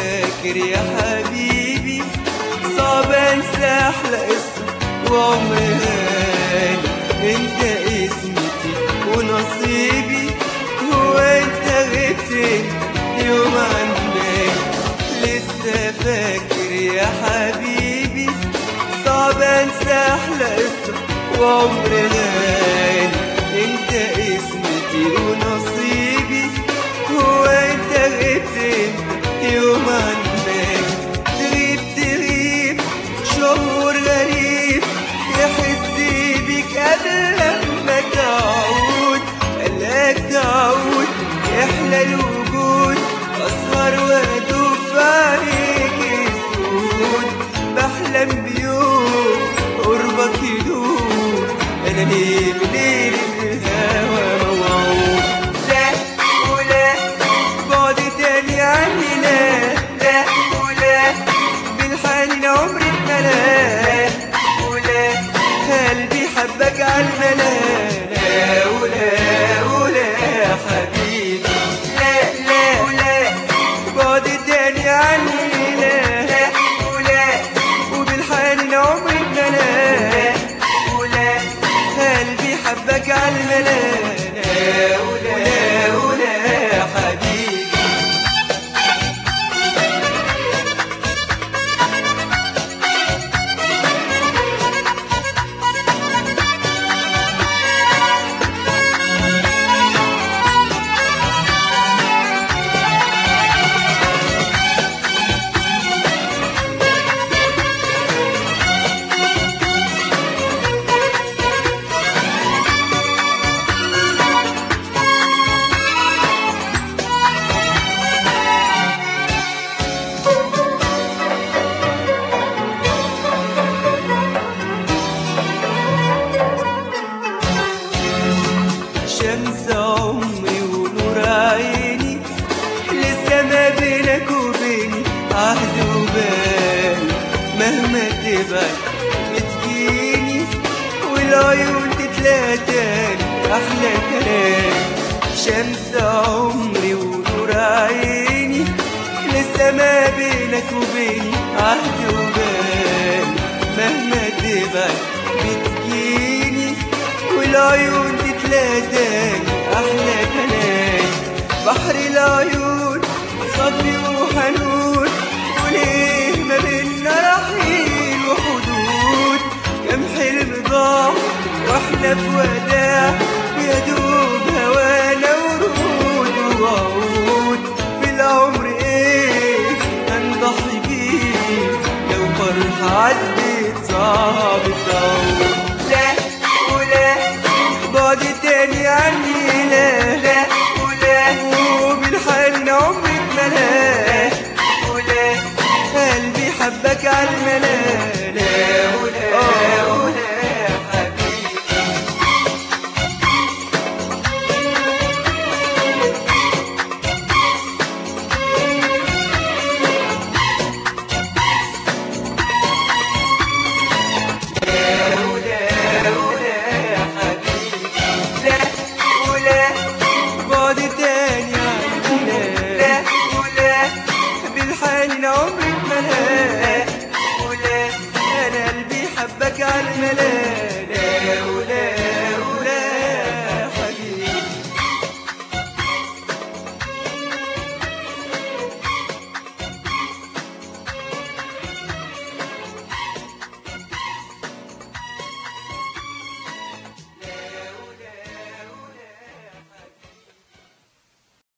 فاكر يا حبيبي صعب انسى احلى قصه وعمري انت اسمتي ونصيبي هو انت غبت يوم عن بالي لسه فاكر يا حبيبي صعب انسى احلى قصه وعمري غالي انت اسمتي ونصيبي هو انت غبت يوم عن بالي تغيب تغيب شعور غريب يحس بيك قبل لما تعود قالك تعود يحلى الوجود اسهر وادوب في عليك السود بحلم بيوم قربك يدوب انا ليه بليل الهوى موعود لا ولا بعد تاني عني لا لا ولا بالحنين عمري اتملا ولا قلبي حبك عالملا لا ولا ولا يا حبيبي لا لا ولا بعد تاني عني لا لا ولا وبالحنين عمري اتملا ولا قلبي حبك عالملا لا ولا ولا يا حبيبي شمس عمري ونور عيني لسه ما بينك وبيني عهد وبال مهما تبعد بتجيني والعيون تتلاقى تاني احلى كلام شمس عمري ونور عيني لسه ما بينك وبيني عهد وبال مهما تبعد بتجيني والعيون تتلاقى احلى كلام بحر العيون صبي وحنون وليه ما بينا رحيل وحدود كم حلم ضاع واحنا في وداع يا دوب هوانا ورود وعود في العمر ايه هنضحي بيه لو فرحة عدت صعب تعود لا ولا بعد تاني عني لا لا ولا وبالحال عمري اتملا ولا قلبي حبك عالملا لا ولا ولا يا حبيبي ولا ولا يا حبيبي لا ولا بعد تاني عني لا ولا بالحنين عمري اتملا ولا انا قلبي حبك عالملا